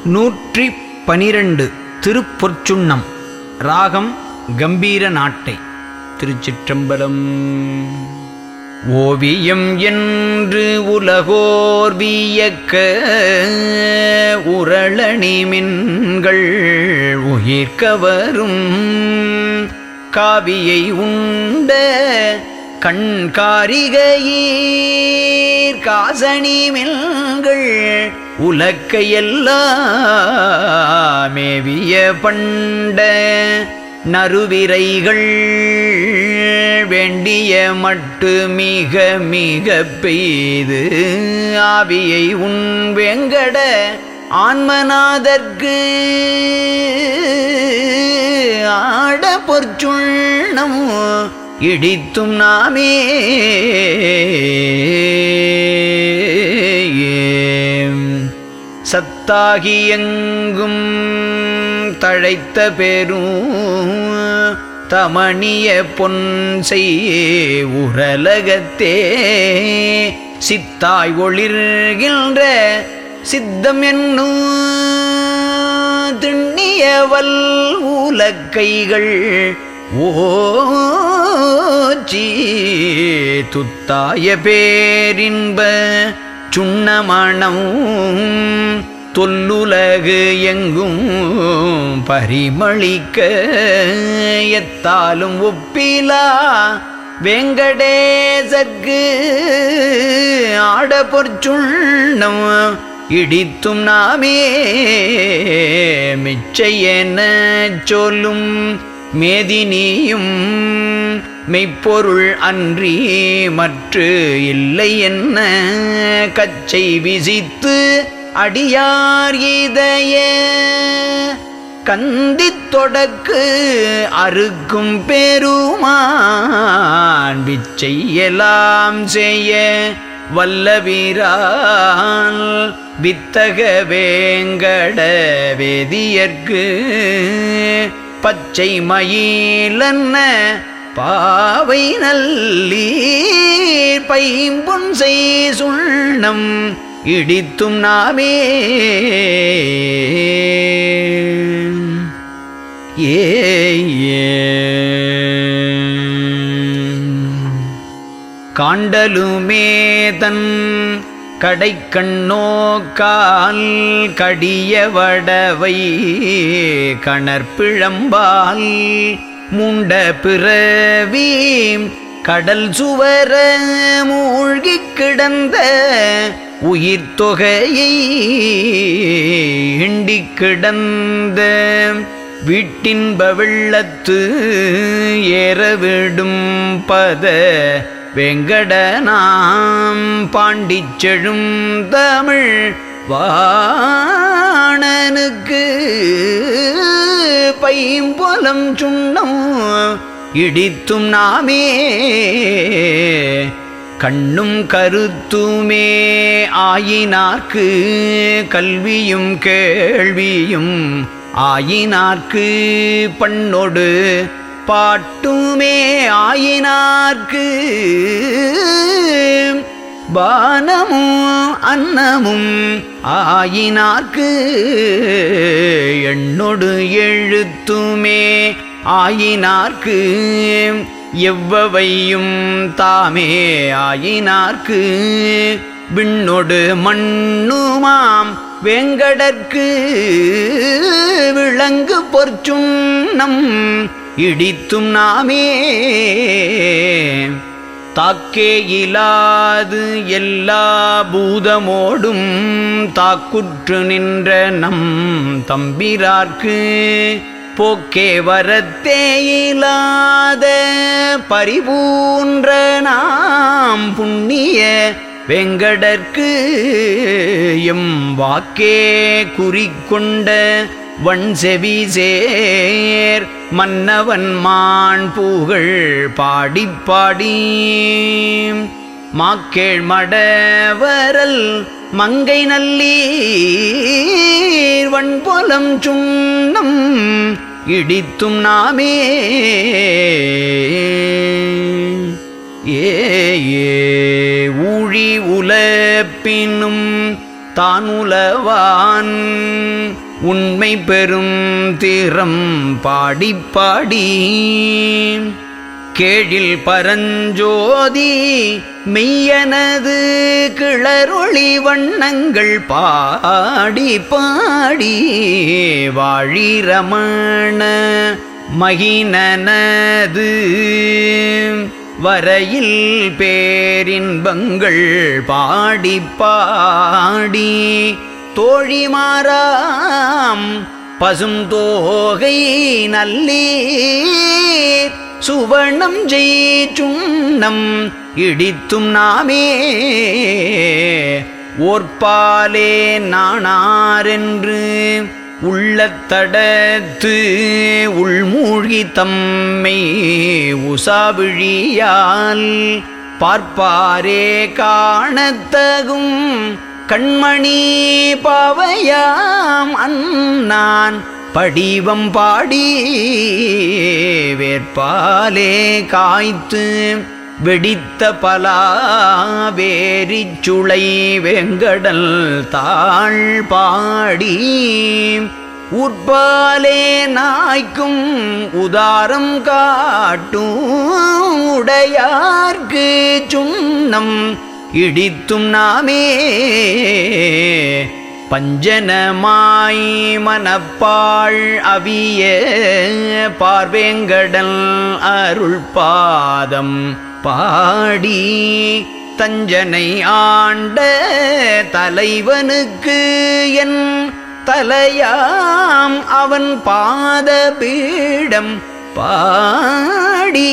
நூற்றி பனிரெண்டு திருப்பொற்சுண்ணம் ராகம் கம்பீர நாட்டை திருச்சிற்றம்பலம் ஓவியம் என்று உலகோர் வியக்க உரளணி மின்கள் உயிர்க்கவரும் காவியை உண்ட கண்காரிகையீர் காசணி மில்கள் உலக்கையெல்லாம் மேவிய பண்ட நறுவிரைகள் வேண்டிய மட்டு மிக மிக பெய்து ஆவியை உன் வெங்கட ஆன்மநாதற்கு ஆட பொற்சுண்ணம் இடித்தும் நாமே சத்தாகி எங்கும் தழைத்த பெரும் தமணிய பொன் செய்யே உரலகத்தே சித்தாய் ஒளிர்கின்ற சித்தம் என்னும் திண்ணியவல் உலக்கைகள் ஓச்சி துத்தாய பேரின்ப சுண்ணமணம் தொல்லுலகு எங்கும் பரிமளிக்க எத்தாலும் ஒப்பிலா வெங்கடேசற்கு ஆட பொற்சுண்ணம் இடித்தும் நாமே மிச்சையென சொல்லும் மேதினியும் மெய்ப்பொருள் அன்றி மற்று இல்லை என்ன கச்சை விசித்து அடியார் இதய கந்தித் தொடக்கு அறுக்கும் பெருமான் விச்சையெல்லாம் செய்ய வல்லவீரால் வித்தக வேங்கட வேதியர்க்கு பச்சை மயிலன்ன பாவை நல்லீர் பைம்புன் செய் சுண்ணம் இடித்தும் நாமே ஏ காண்டலுமே தன் கடைக்கண்ணோக்கால் கடிய வடவை கணற்பிழம்பால் மூண்ட பிறவி கடல் சுவர மூழ்கிக் கிடந்த உயிர் தொகையை இண்டிக் கிடந்த வீட்டின்ப வெள்ளத்து ஏறவிடும் பத வெங்கடனாம் பாண்டிச்செழும் தமிழ் வாணனுக்கு பைம்பொலம் சுண்ணம் இடித்தும் நாமே கண்ணும் கருத்துமே ஆயினார்க்கு கல்வியும் கேள்வியும் ஆயினார்க்கு பண்ணொடு பாட்டுமே ஆயினார்க்கு பானமும் அன்னமும் ஆயினார்க்கு எண்ணொடு எழுத்துமே ஆயினார்க்கு எவ்வவையும் தாமே ஆயினார்க்கு விண்ணொடு மண்ணுமாம் வேங்கடற்கு விளங்கு பொற்சுண்ணம் இடித்தும் நாமே தாக்கே இலாது எல்லா பூதமோடும் தாக்குற்று நின்ற நம் தம்பிரார்க்கு போக்கே வரத்தே இலாத பரிபூன்ற நாம் புண்ணிய வெங்கடற்கு எம் வாக்கே குறிக்கொண்ட வன் செவி சேர் மன்னவன் மான் பூகள் பாடி பாடி மாக்கேள் மடவரல் மங்கை நல்லீர் வன்பொலம் சுண்ணம் இடித்தும் நாமே ஏ ஏ ஊழி உலப்பினும் தானுலவான் உண்மை பெரும் திறம் பாடி பாடி கேழில் பரஞ்சோதி மெய்யனது கிளரொளி வண்ணங்கள் பாடி பாடி வாழிரமண மகினனது வரையில் பேரின்பங்கள் பாடி பாடி தோழிமாராம் பசும் தோகை நல்லீர் சுவர்ணம் ஜெய்ச்சுண்ணம் இடித்தும் நாமே ஓர்பாலே நாணாரென்று உள்ளத்தடத்து உள்மூழ்கி தம்மை உசாவிழியால் பார்ப்பாரே காணத்தகும் கண்மணி பாவையாம் அண்ணான் படிவம் பாடி வேட்பாலே காய்த்து வெடித்த பலாவேரிச் சுளை வெங்கடல் தாழ் பாடி உட்பாலே நாய்க்கும் உதாரம் காட்டும் உடையார்க்கு சுண்ணம் இடித்தும் நாமே பஞ்சனமாய் மனப்பாள் அவிய பார்வேங்கடல் அருள் பாதம் பாடி தஞ்சனை ஆண்ட தலைவனுக்கு என் தலையாம் அவன் பாத பீடம் பாடி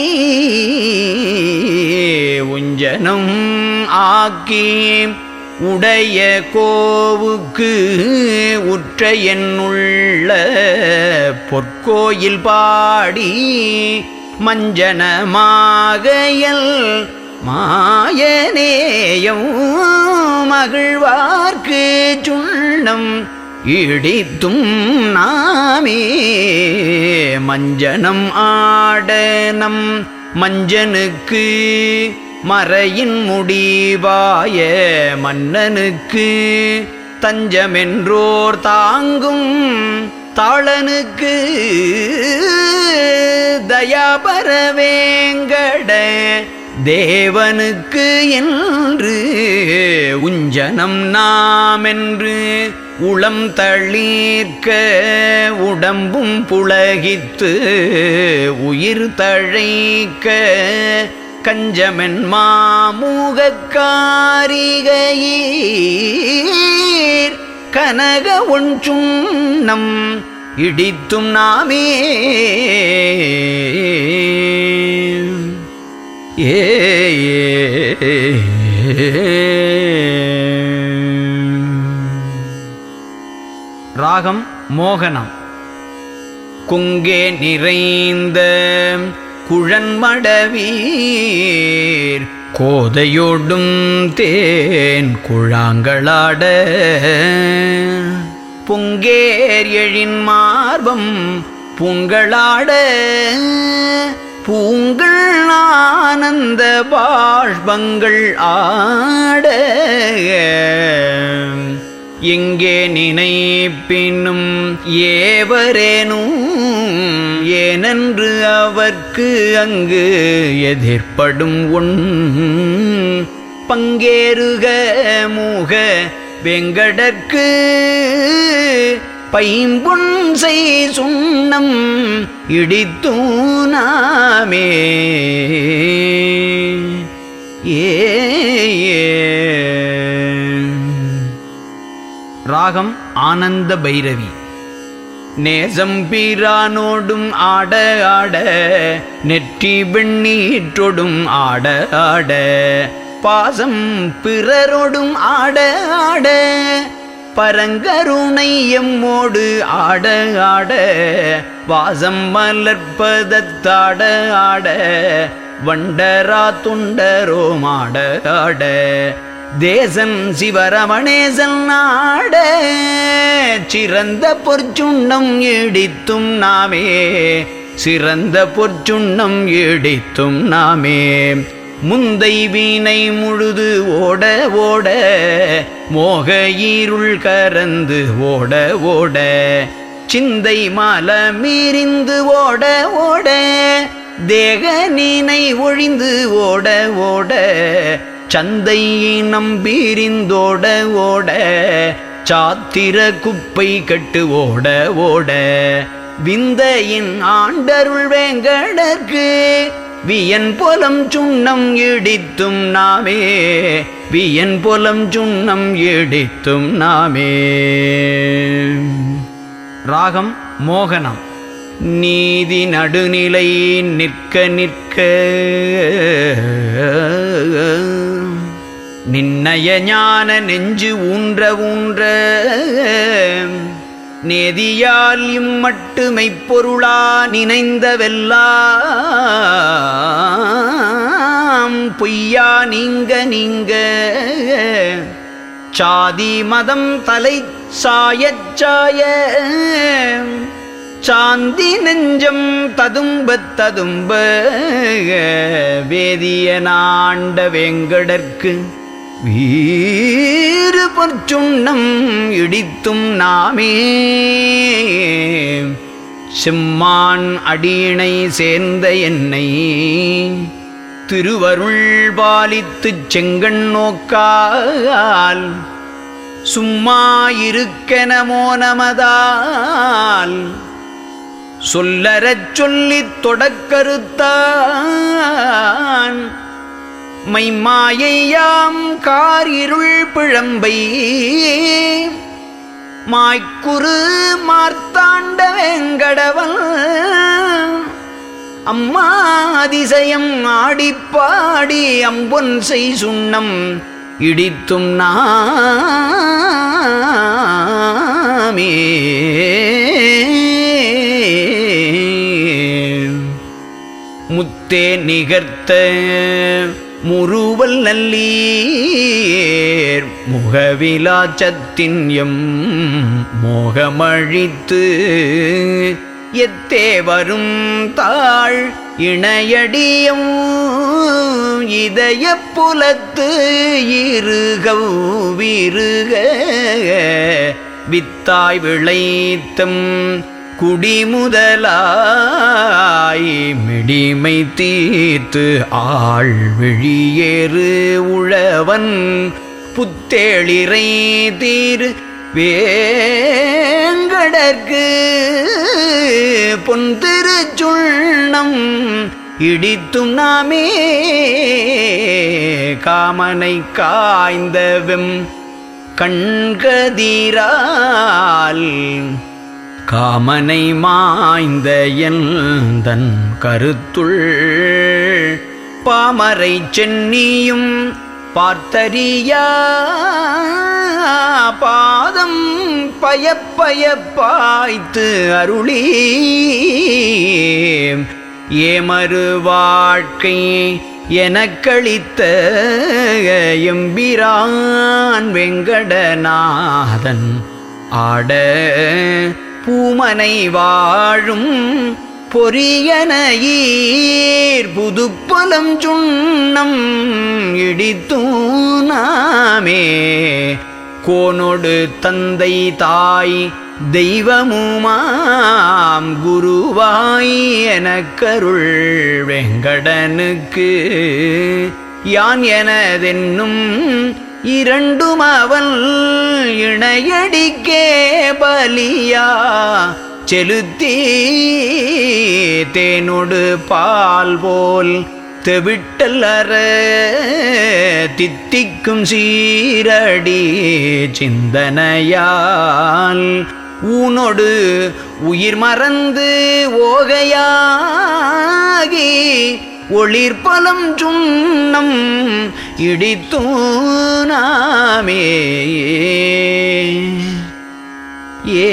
உஞ்சனம் ஆக்கி உடைய கோவுக்கு உற்ற என்னுள்ள பொற்கோயில் பாடி மஞ்சனமாகையல் மாயநேயம் மகிழ்வார்க்கு சுண்ணம் இடித்தும் நாமே மஞ்சனம் ஆடனம் மஞ்சனுக்கு மறையின் முடிவாய மன்னனுக்கு தஞ்சமென்றோர் தாங்கும் தாளனுக்கு தயாபர வேங்கட தேவனுக்கு என்று உஞ்சனம் நாமென்று உளம் தளீர்க்க உடம்பும் புலகித்து உயிர் தழைக்க கஞ்சமென் மாமுகக்காரிகையீர் கனக ஒன் சுண்ணம் இடித்தும் நாமே ஏ ராகம் மோகனம் குங்கே நிறைந்த குழன்மடவீர் கோதையோடும் தேன் குழாங்களாட புங்கேர் எழின் மார்பம் புங்களாட பூங்கள் ஆனந்த பாஷ்பங்கள் ஆட எங்கே நினைப்பினும் ஏவரேனும் ஏனென்று அவர்க்கு அங்கு எதிர்ப்படும் உன் பங்கேறுக மூக வெங்கடற்கு பைம்புன் செய் சுண்ணம் இடித்தூனாமே ஏ ராகம் ஆனந்த பைரவி நேசம் பீரானோடும் ஆட ஆட நெற்றி வெண்ணீற்றொடும் ஆட ஆட பாசம் பிறரோடும் ஆட ஆட பரங்கருணை எம்மோடு ஆட ஆட வாசம் மலர்ப்பதத்தாட ஆட வண்டரா துண்டரோம் ஆட ஆட தேசன் சிவரமணேசன் நாட சிறந்த பொற்சுண்ணம் இடித்தும் நாமே சிறந்த பொற்சுண்ணம் இடித்தும் நாமே முந்தை வீணை முழுது ஓட ஓட மோக ஈருள் கரந்து ஓட ஓட சிந்தை மல மீறிந்து ஓட ஓட தேக நீனை ஒழிந்து ஓட ஓட சந்தை நம்பீரிந்தோட ஓட சாத்திர குப்பை கட்டு ஓட ஓட விந்தையின் ஆண்டருள் வேங்கடற்கு வியன் பொலம் சுண்ணம் இடித்தும் நாமே வியன் பொலம் சுண்ணம் இடித்தும் நாமே ராகம் மோகனம் நீதி நடுநிலை நிற்க நிற்க நின்னய ஞான நெஞ்சு ஊன்ற ஊன்ற நேதியால் இம்மட்டுமை பொருளா நினைந்தவெல்லாம் பொய்யா நீங்க நீங்க சாதி மதம் தலை சாயச் சாய சாந்தி நெஞ்சம் ததும்ப ததும்ப வேதிய நாண்ட வேங்கடற்கு வீறு பொற்சுண்ணம் இடித்தும் நாமே செம்மான் அடியினை சேர்ந்த என்னை திருவருள் பாலித்துச் செங்கண் நோக்கால் சும்மா இருக்கென மோனமதால் சொல்லறச் சொல்லித் தொடக்கருத்தான் மைமாயையாம் காரிருள் பிழம்பை மாய்க்குரு மார்த்தாண்ட வெங்கடவன் அம்மா அதிசயம் ஆடிப்பாடி அம்பொன் செய் சுண்ணம் இடித்தும் நாமே முத்தே நிகர்த்த முறுவல் நல்லீர் முகவிலாச்சத்தின் எம் மோகமழித்து எத்தே வரும் தாழ் இணையடியும் இதய புலத்து இருகவ் விருக வித்தாய் விளைத்தம் குடிமுதலாய் மிடிமை தீர்த்து ஆள் விழியேறு உழவன் புத்தேளிரை தீர் வேங்கடற்கு பொன் திருச்சுண்ணம் இடித்தும் நாமே காமனை காய்ந்தவெம் கண்கதீரால் காமனை மாய்ந்த எந்தன் கருத்துள் பாமரை சென்னியும் பார்த்தறியா பாதம் பயப்பயப்பாய்த்து அருளி ஏமறு வாழ்க்கை எனக்களித்த எம்பிரான் வெங்கடநாதன் ஆட பூமனை வாழும் பொரியனையீர் புதுப்பலம் சுண்ணம் இடித்தூனாமே கோனொடு தந்தை தாய் தெய்வமுமாம் குருவாய் எனக்கருள் வெங்கடனுக்கு யான் எனதென்னும் இரண்டும் அவன் இணையடிக்கே பலியா செலுத்தி தேனொடு பால் போல் தெவிட்டல்லற தித்திக்கும் சீரடி சிந்தனையால் ஊனொடு உயிர் மறந்து ஓகையாகி ஒளிர்பலம் சுண்ணம் இடித்தூனாமே ஏ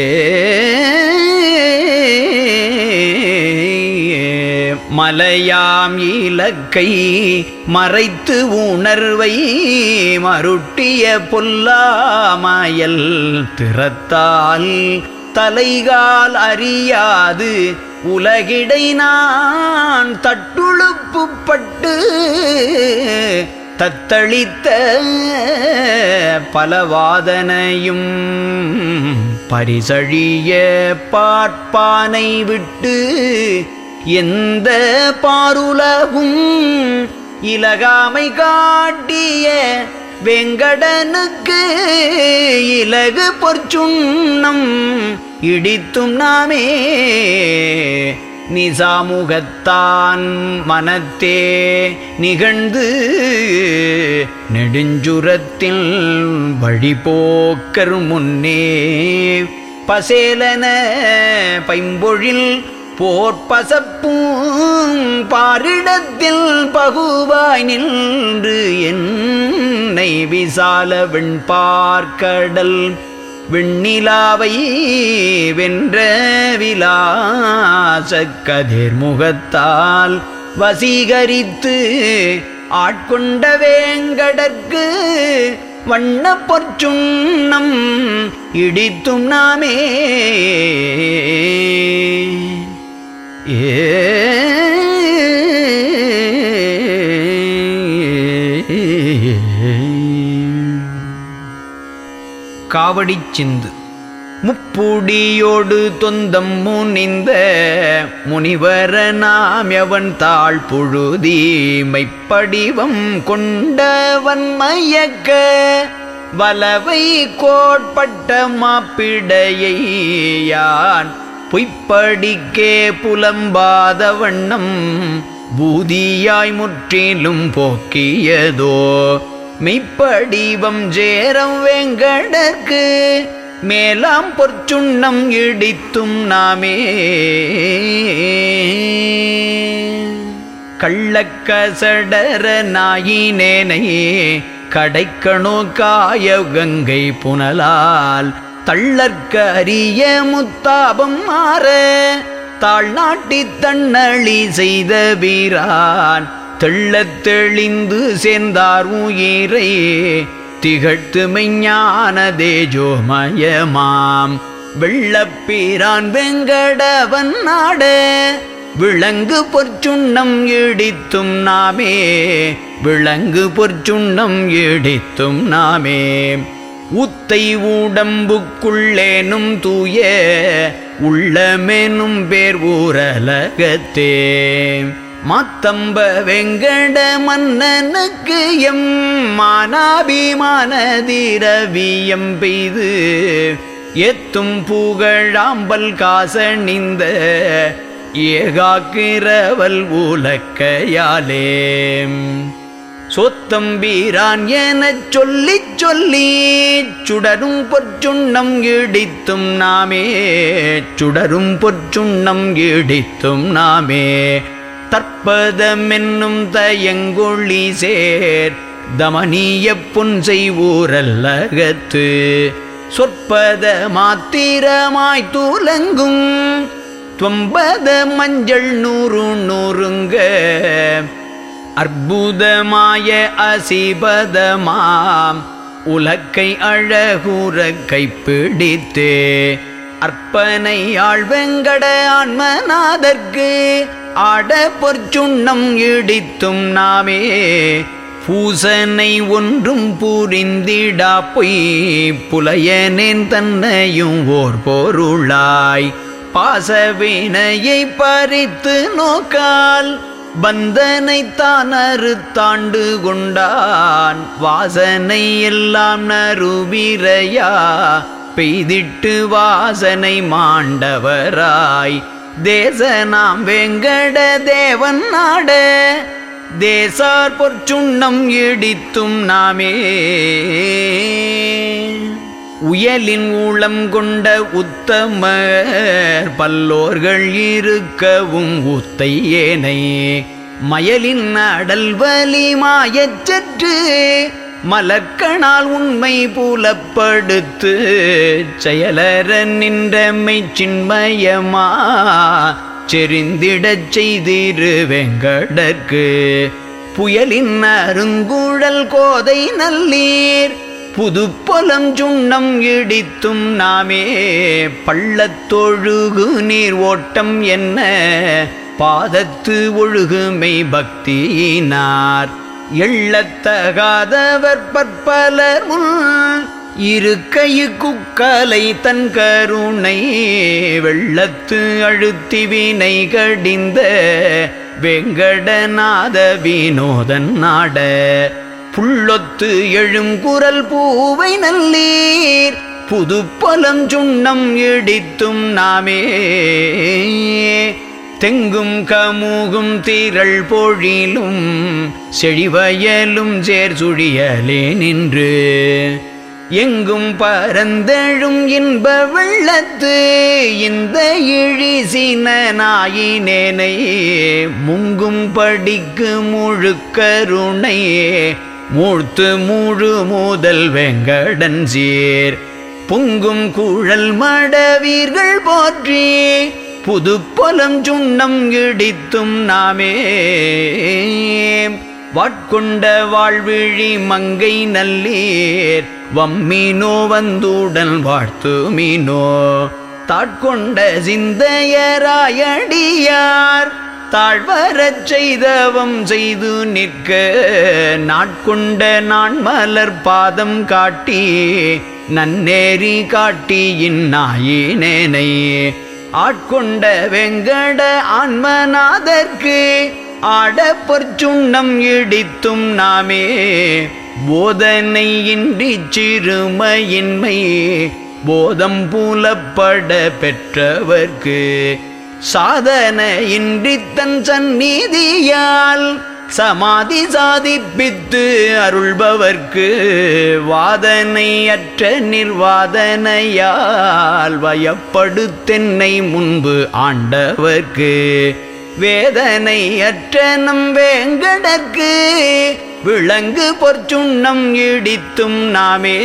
மலையாம் இலக்கை மறைத்து உணர்வை மருட்டிய பொல்லாமயல் திறத்தால் தலைகால் அறியாது உலகிடை நான் தட்டுழுப்புப்பட்டு தத்தளித்த பலவாதனையும் பரிசழிய பார்ப்பானை விட்டு எந்த பாருலகும் இலகாமை காட்டிய வெங்கடனுக்கு இலகு பொற்சுண்ணம் இடித்தும் நாமே நிசாமுகத்தான் மனத்தே நிகழ்ந்து நெடுஞ்சுரத்தில் வழிபோக்கர் முன்னே பசேலன பைம்பொழில் போர்ப்பசப்பும் பாரிடத்தில் பகுவாய் நின்று என்னை விசால வெண்பார்க்கடல் விண்ணிலாவை வென்ற விலாச கதிர்முகத்தால் வசீகரித்து ஆட்கொண்ட வேங்கடற்கு வண்ண பொற்சுண்ணம் இடித்தும் நாமே காவடிச் சிந்து முப்புடியோடு தொந்தம் முனிந்த முனிவர நாம் எவன் தாழ் புழுதி மைப்படிவம் கொண்டவன் மயக்க வலவை கோட்பட்ட மாப்பிடையை யான் பொய்ப்படிக்கே புலம்பாத வண்ணம் பூதியாய் முற்றிலும் போக்கியதோ மெய்ப்படிவம் சேரம் வெங்கடற்கு மேலாம் பொற்சுண்ணம் இடித்தும் நாமே கள்ளக்கசடர நாயினேனை கடைக்கணோ காய கங்கை புனலால் தள்ளற்க அரிய முத்தாபம் மாற தாழ்நாட்டி தன்னழி செய்த வீரான் தெள்ளத் தெளிந்து சேர்ந்தார் உயிரை திகழ்த்து மெஞ்ஞான தேஜோமயமாம் வெள்ளப்பீரான் வெங்கடவன் நாட விளங்கு பொற்சுண்ணம் இடித்தும் நாமே விளங்கு பொற்சுண்ணம் இடித்தும் நாமே உத்தை உடம்புக்குள்ளேனும் தூய உள்ளமெனும் பேர் ஊரலகத்தே மாத்தம்ப வெங்கட மன்னனுக்கு எம் மானாபிமானதிரவியம் பெய்து எத்தும் புகழாம்பல் காசணிந்த ஏகாக்கிரவல் உலக்கையாலே சொத்தம்பீரான் எனச் சொல்லிச் சொல்லி சுடரும் பொற்சுண்ணம் இடித்தும் நாமே சுடரும் பொற்சுண்ணம் இடித்தும் நாமே தற்பதமென்னும் தயங்கொழி சேர் தமனிய புன்சை ஊரல்லகத்து சொற்பத மாத்திரமாய் தூலங்கும் தொம்பத மஞ்சள் நூறு நூறுங்க அற்புதமாய அசிபதமாம் உலக்கை அழகுற கைப்பிடித்தே அற்பனை ஆழ்வெங்கட ஆன்மநாதற்கு ஆட பொற்சுண்ணம் இடித்தும் நாமே பூசனை ஒன்றும் புரிந்திடா பொய் புலையனேன் தன்னையும் ஓர் பொருளாய் பாசவினையை பறித்து நோக்கால் பந்தனை தான் அறுத்தாண்டு கொண்டான் வாசனை எல்லாம் நறுவிரையா பெய்திட்டு வாசனை மாண்டவராய் தேசனாம் வெங்கட தேவன் நாட தேசார் பொற்சுண்ணம் இடித்தும் நாமே உயலின் ஊளம் கொண்ட உத்தமர் பல்லோர்கள் இருக்கவும் உத்தை ஏனை மயலின் அடல் வலி மாயச்சற்று மலர்க்கணால் உண்மை புலப்படுத்து செயலற நின்றமை சின்மயமா செறிந்திடச் செய்திரு வெங்கடற்கு புயலின் அருங்குழல் கோதை நல்லீர் புதுப்பொலம் சுண்ணம் இடித்தும் நாமே பள்ளத்தொழுகு நீர் ஓட்டம் என்ன பாதத்து ஒழுகுமை பக்தியினார் எள்ளத்தகாதவர் பற்பலர் முன் இருக்கையு குக்கலை தன் கருணை வெள்ளத்து அழுத்தி வினை கடிந்த வெங்கடநாத வினோதன் நாட புள்ளொத்து எழுங்குரல் பூவை நல்லீர் புதுப்பொலம் சுண்ணம் இடித்தும் நாமே தெங்கும் கமுகும் திரள் பொழிலும் செழிவயலும் சேர் சுழியலே நின்று எங்கும் பரந்தழும் இன்ப வெள்ளத்து இந்த இழிசின நாயினேனை முங்கும் படிக்கு முழுக்கருணை மூழ்த்து முழு முதல் வெங்கடன் சீர் பொங்கும் குழல் மடவீர்கள் போற்றி புதுப்பொலம் சுண்ணம் இடித்தும் நாமே வாட்கொண்ட வாழ்விழி மங்கை நல்லீர் வம்மினோ வந்துடன் வாழ்த்து மீனோ தாட்கொண்ட சிந்தையராயடியார் தாழ்வரச் செய்தவம் செய்து நிற்க நாட்கொண்ட நான் மலர் பாதம் காட்டி நன்னேறி காட்டி இந்நாயினேனை ஆட்கொண்ட வெங்கட ஆன்மநாதர்க்கு ஆட பொற்சுண்ணம் இடித்தும் நாமே போதனையின்றி சிறுமையின்மை போதம் பூலப்பட பெற்றவர்க்கு சாதனையின்றி தன் சந்நிதியால் சமாதி சாதிப்பித்து அருள்பவர்க்கு வாதனையற்ற நிர்வாதனையால் வயப்படுத்தென்னை முன்பு ஆண்டவர்க்கு வேதனையற்ற நம் வேங்கடற்கு விளங்கு பொற்சுண்ணம் இடித்தும் நாமே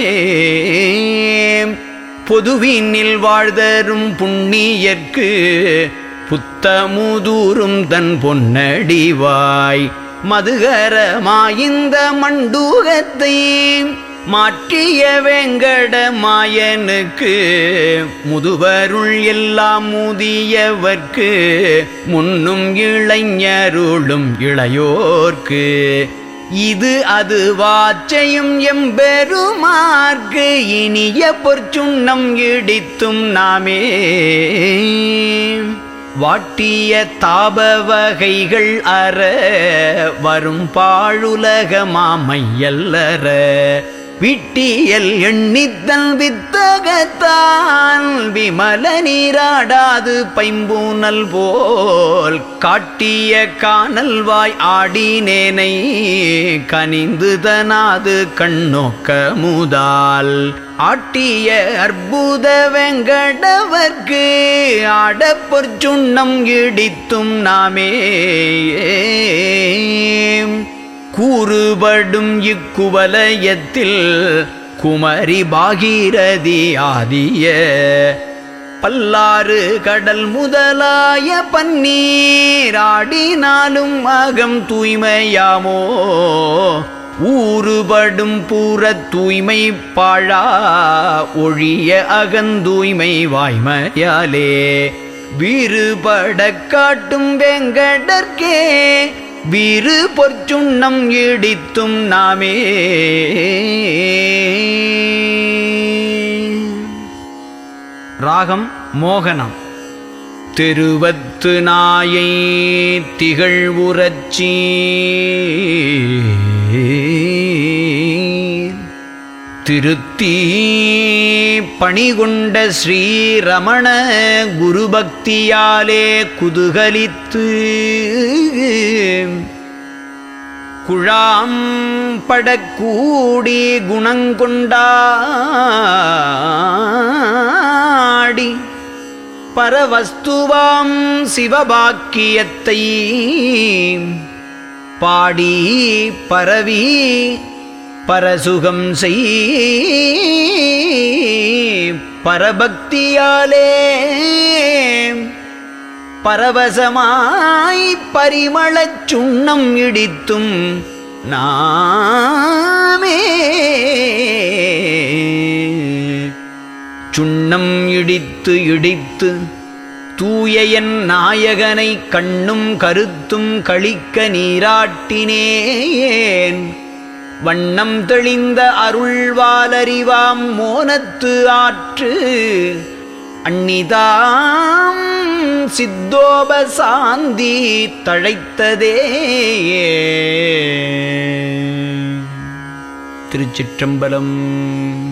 பொதுவினில் வாழ்தரும் புண்ணியர்க்கு புத்தமுதூரும் தன் பொன்னடிவாய் மதுகரமாயிந்த மண்டூகத்தை மாற்றிய வெங்கட மாயனுக்கு முதுவருள் எல்லாம் முதியவர்க்கு முன்னும் இளைஞருளும் இளையோர்க்கு இது அது வாச்சையும் எம்பெருமார்க்கு இனிய பொற்சுண்ணம் இடித்தும் நாமே வாட்டிய தாப வகைகள் அற வரும் பாழுலக மாமையல்லற விட்டியல் எண்ணித்தல் வித்தகத்தான் விமல நீராடாது பைம்பூனல் போல் காட்டிய காணல் வாய் ஆடினேனை கனிந்து தனாது கண்ணோக்க முதால் ஆட்டிய அற்புத வெங்கடவர்க்கு ஆட பொற்சுண்ணம் இடித்தும் நாமே கூறுபடும் இக்குவலயத்தில் குமரி பாகீரதி ஆதிய பல்லாறு கடல் முதலாய பன்னீராடினாலும் அகம் தூய்மையாமோ ஊறுபடும் பூரத் தூய்மை பாழா ஒழிய அகந்தூய்மை வாய்மையாலே வீறுபட காட்டும் வெங்கடற்கே வீறு பொற்சுண்ணம் இடித்தும் நாமே ராகம் மோகனம் திருவத்து நாயை திகழ் உரச்சி திருத்தி பணிகொண்ட ஸ்ரீரமண குருபக்தியாலே குதுகலித்து குழாம் படக்கூடி குணங்கொண்டாடி பரவஸ்துவாம் சிவபாக்கியத்தை பாடி பரவி பரசுகம் செய் பரபக்தியாலே பரவசமாய் பரிமளச் சுண்ணம் இடித்தும் நாமே சுண்ணம் இடித்து இடித்து தூய என் நாயகனை கண்ணும் கருத்தும் கழிக்க நீராட்டினேன் வண்ணம் தெளிந்த அருள்வாலறிவாம் மோனத்து ஆற்று அந்நிதாம் சித்தோபசாந்தி தழைத்ததே திருச்சிற்றம்பலம்